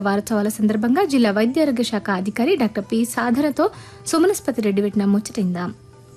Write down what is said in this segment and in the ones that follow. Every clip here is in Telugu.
వారోత్సవాల సందర్భంగా జిల్లా వైద్య ఆరోగ్య శాఖ అధికారి డాక్టర్ పి సాధనతో సుమనస్పతి రెడ్డి పెట్టిన ముచ్చటిందాం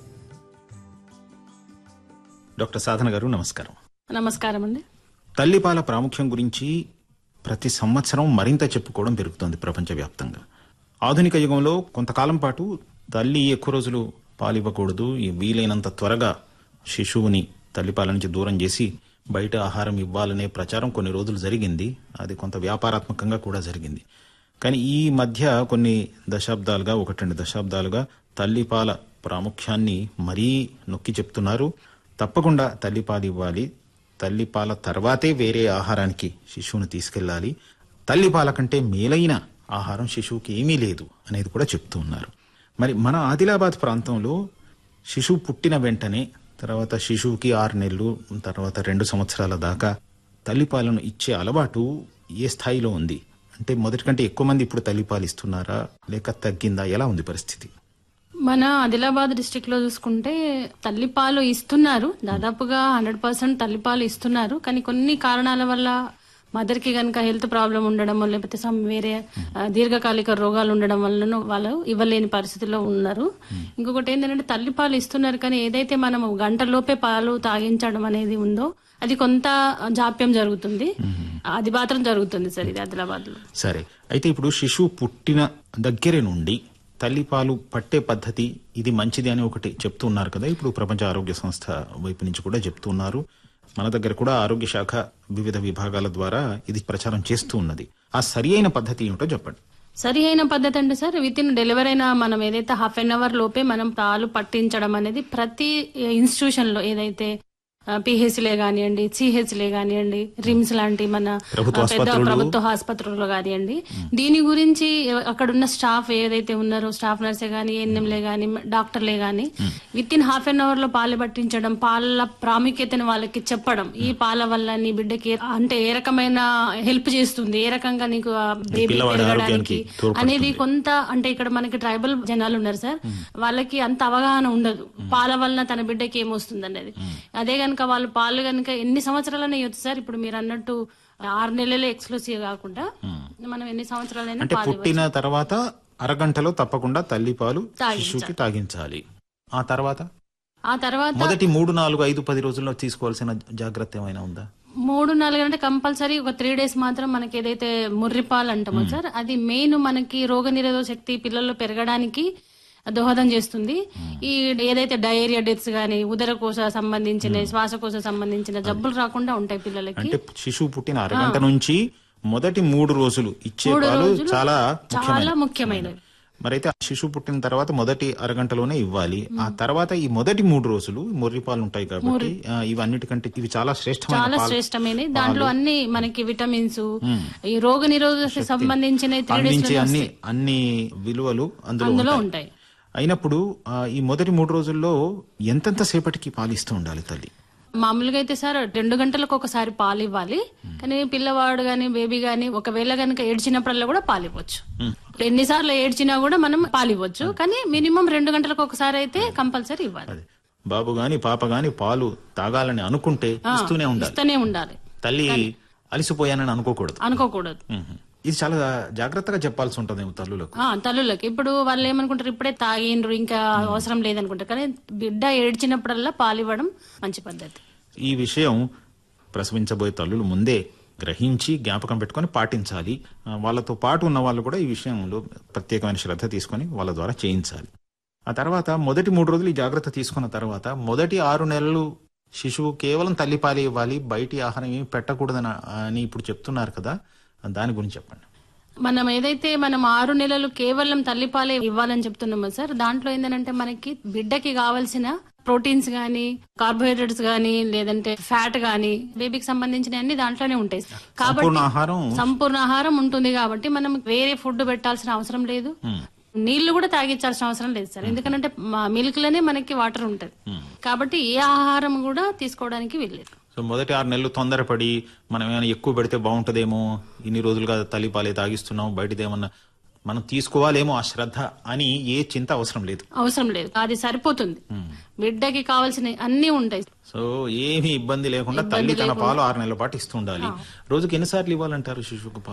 డాక్టర్ సాధన గారు నమస్కారం నమస్కారం అండి తల్లిపాల ప్రాముఖ్యం గురించి ప్రతి సంవత్సరం మరింత చెప్పుకోవడం పెరుగుతోంది ప్రపంచవ్యాప్తంగా ఆధునిక యుగంలో కొంతకాలం పాటు తల్లి ఎక్కువ రోజులు పాలివ్వకూడదు ఈ వీలైనంత త్వరగా శిశువుని తల్లిపాల నుంచి దూరం చేసి బయట ఆహారం ఇవ్వాలనే ప్రచారం కొన్ని రోజులు జరిగింది అది కొంత వ్యాపారాత్మకంగా కూడా జరిగింది కానీ ఈ మధ్య కొన్ని దశాబ్దాలుగా ఒకటి రెండు దశాబ్దాలుగా తల్లిపాల ప్రాముఖ్యాన్ని మరీ నొక్కి చెప్తున్నారు తప్పకుండా తల్లిపాలు ఇవ్వాలి తల్లిపాల తర్వాతే వేరే ఆహారానికి శిశువుని తీసుకెళ్ళాలి తల్లిపాల కంటే మేలైన ఆహారం శిశువుకి ఏమీ లేదు అనేది కూడా చెప్తూ ఉన్నారు మరి మన ఆదిలాబాద్ ప్రాంతంలో శిశువు పుట్టిన వెంటనే తర్వాత శిశువుకి ఆరు నెలలు తర్వాత రెండు సంవత్సరాల దాకా తల్లిపాలను ఇచ్చే అలవాటు ఏ స్థాయిలో ఉంది అంటే మొదటి కంటే ఎక్కువ మంది ఇప్పుడు తల్లిపాలు ఇస్తున్నారా లేక తగ్గిందా ఎలా ఉంది పరిస్థితి మన ఆదిలాబాద్ డిస్టిక్ లో చూసుకుంటే తల్లిపాలు ఇస్తున్నారు దాదాపుగా హండ్రెడ్ పర్సెంట్ తల్లిపాలు ఇస్తున్నారు కానీ కొన్ని కారణాల వల్ల మదర్ కి కనుక హెల్త్ ప్రాబ్లం ఉండడం లేకపోతే సమ్ వేరే ఆ, దీర్ఘకాలిక రోగాలు ఉండడం వల్ల వాళ్ళు ఇవ్వలేని పరిస్థితిలో ఉన్నారు ఇంకొకటి ఏంటంటే తల్లిపాలు ఇస్తున్నారు కానీ ఏదైతే మనం గంటలోపే పాలు తాగించడం అనేది ఉందో అది కొంత జాప్యం జరుగుతుంది అది మాత్రం జరుగుతుంది సార్ ఇది ఆదిలాబాద్ లో సరే అయితే ఇప్పుడు శిశువు పుట్టిన దగ్గర నుండి తల్లిపాలు పట్టే పద్ధతి ఇది మంచిది అని ఒకటి చెప్తూ ఉన్నారు కదా ఇప్పుడు ప్రపంచ ఆరోగ్య సంస్థ వైపు నుంచి కూడా చెప్తూ ఉన్నారు మన దగ్గర కూడా ఆరోగ్య శాఖ వివిధ విభాగాల ద్వారా ఇది ప్రచారం చేస్తూ ఉన్నది ఆ సరి అయిన పద్ధతి ఏమిటో చెప్పండి సరి అయిన పద్ధతి అంటే సార్ విత్ ఇన్ డెలివరీ అయిన మనం ఏదైతే హాఫ్ అన్ అవర్ లోపే మనం పాలు పట్టించడం అనేది ప్రతి ఇన్స్టిట్యూషన్ లో ఏదైతే పిహెచ్లే కానివ్వండి సిహెచ్లే కానివ్వండి రిమ్స్ లాంటి మన ప్రభుత్వ ఆ, పెద్ద ఆసుపత్రులు. ప్రభుత్వ ఆసుపత్రుల్లో కానివ్వండి దీని గురించి ఎవ- అక్కడ ఉన్న స్టాఫ్ ఏదైతే ఉన్నారో స్టాఫ్ నర్సే గాని ఎన్ఎంలే గాని డాక్టర్లే గాని within half an hour లో పాలు పట్టించడం పాల ప్రాముఖ్యతను వాళ్ళకి చెప్పడం ఈ పాల వల్ల నీ బిడ్డకి ఏ- అంటే ఏ రకమైన హెల్ప్ చేస్తుంది ఏ రకంగా నీకు బేబీ పిల్లవాడి పెరగడానికి ఆరోగ్యానికి తోడ్పడుతుంది. అనేది కొంత అంటే ఇక్కడ మనకి ట్రైబల్ జనాలు ఉన్నారు సార్ వాళ్ళకి అంత అవగాహన ఉండదు పాల వలన తన బిడ్డకి ఏమొస్తుంది అనేది అదే గనుక వాళ్ళు పాలు గనుక ఎన్ని సంవత్సరాలనే ఇవ్వచ్చు సార్ ఇప్పుడు మీరు అన్నట్టు ఆరు నెలలే ఎక్స్క్లూసివ్ కాకుండా మనం ఎన్ని సంవత్సరాలైనా అంటే పాలు పుట్టిన తర్వాత అరగంటలో తప్పకుండా తల్లిపాలు తాగించాలి. శిశువుకి తాగించాలి ఆ తర్వాత ఆ తర్వాత మొదటి మూడు నాలుగు ఐదు పది రోజుల్లో తీసుకోవాల్సిన జాగ్రత్త ఏమైనా ఉందా మూడు నాలుగు అంటే కంపల్సరీ ఒక త్రీ డేస్ మాత్రం మనకి ఏదైతే ముర్రిపాలు అంటామో సార్ అది మెయిన్ మనకి రోగ నిరోధక శక్తి పిల్లల్లో పెరగడానికి దోహదం చేస్తుంది ఈ ఏదైతే డయేరియా డెత్స్ గానీ ఉదరకోశ సంబంధించిన శ్వాసకోశ సంబంధించిన జబ్బులు రాకుండా ఉంటాయి పిల్లలకి అంటే శిశువు పుట్టిన అరగంట నుంచి మొదటి మూడు రోజులు ఇచ్చే మూడు పాలు రోజులు చాలా చాలా ముఖ్యమైనవి మరైతే ఆ శిశువు పుట్టిన తర్వాత మొదటి అరగంటలోనే ఇవ్వాలి ఆ తర్వాత ఈ మొదటి మూడు రోజులు మొర్రి పాలు ఉంటాయి కాబట్టి ఆ, ఇవన్నిటికంటే ఇవి చాలా శ్రేష్టమైన చాలా పాలు శ్రేష్టమైనవి దాంట్లో అన్ని మనకి విటమిన్స్ ఈ రోగ నిరోధక సంబంధించిన త్రీ డేస్ అందించే అన్ని అన్ని విలువలు అందులో అందులో ఉంటాయి. ఉంటాయి అయినప్పుడు ఆ, ఈ మొదటి మూడు రోజుల్లో ఎంతెంత సేపటికి పాలిస్తూ ఉండాలి తల్లి మామూలుగా అయితే సార్ రెండు గంటలకు ఒకసారి పాలు ఇవ్వాలి కానీ పిల్లవాడు గాని బేబీ గాని ఒకవేళ గనుక ఏడ్చినప్పుడల్లా కూడా పాలు ఇవ్వచ్చు ఎన్నిసార్లు ఏడ్చినా కూడా మనం పాలు ఇవ్వచ్చు కానీ మినిమం రెండు గంటలకు ఒకసారి అయితే కంపల్సరీ ఇవ్వాలి అదే బాబు గాని పాప గాని పాలు తాగాలని అనుకుంటే ఇస్తూనే ఉండాలి ఇస్తూనే ఉండాలి తల్లి అలిసిపోయానని అనుకోకూడదు అనుకోకూడదు మ్మ్. ఇది చాలా జాగ్రత్తగా చెప్పాల్సి ఉంటుందేమో తల్లులకు ఆ తల్లులకి ఇప్పుడు వాళ్ళు ఏమనుకుంటారు ఇప్పుడే తాగిండ్రు ఇంకా అవసరం లేదనుకుంటారు కానీ బిడ్డ ఏడ్చినప్పుడల్లా పాలు ఇవ్వడం మంచి పద్ధతి ఈ విషయం ప్రసవించబోయే తల్లులు ముందే గ్రహించి జ్ఞాపకం పెట్టుకొని పాటించాలి ఆ, వాళ్ళతో పాటు ఉన్న వాళ్ళు కూడా ఈ విషయంలో ప్రత్యేకమైన శ్రద్ధ తీసుకొని వాళ్ళ ద్వారా చేయించాలి ఆ తర్వాత మొదటి మూడు రోజులు ఈ జాగ్రత్త తీసుకున్న తర్వాత మొదటి ఆరు నెలలు శిశువు కేవలం తల్లిపాలు ఇవ్వాలి బయటి ఆహారం ఏమి పెట్టకూడదని అని ఇప్పుడు చెప్తున్నారు కదా దాని గురించి చెప్పండి మనం ఏదైతే మనం ఆరు నెలలు కేవలం తల్లిపాలే ఇవ్వాలని చెప్తున్నామో సార్ దాంట్లో ఏంటంటే మనకి బిడ్డకి కావాల్సిన ప్రోటీన్స్ గానీ కార్బోహైడ్రేట్స్ గానీ లేదంటే ఫ్యాట్ గానీ బేబీకి సంబంధించిన అన్ని దాంట్లోనే ఉంటాయి కాబట్టి సంపూర్ణ ఆహారం సంపూర్ణ ఆహారం ఉంటుంది కాబట్టి మనం వేరే ఫుడ్ పెట్టాల్సిన అవసరం లేదు నీళ్లు కూడా తాగించాల్సిన అవసరం లేదు సార్ ఎందుకంటే మిల్క్ లోనే మనకి వాటర్ ఉంటది కాబట్టి ఏ ఆహారం కూడా తీసుకోవడానికి వీల్లేదు సో మొదటి ఆరు నెలలు తొందరపడి మనం ఏమైనా ఎక్కువ పెడితే బాగుంటుందేమో ఇన్ని రోజులుగా తల్లిపాలే తాగిస్తున్నాం బయటదేమన్నా మనం తీసుకోవాలేమో ఆ శ్రద్ధ అని ఏ చింత అవసరం లేదు అవసరం లేదు అది సరిపోతుంది బిడ్డకి కావాల్సిన అన్ని ఉంటాయి సో ఏమీ ఇబ్బంది లేకుండా తల్లి తన పాలు ఆరు నెలల పాటు ఇస్తుండాలి రోజుకి ఎన్నిసార్లు ఇవ్వాలంటారు శిశువుకు పాలు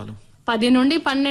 పది నుండి పన్నెండు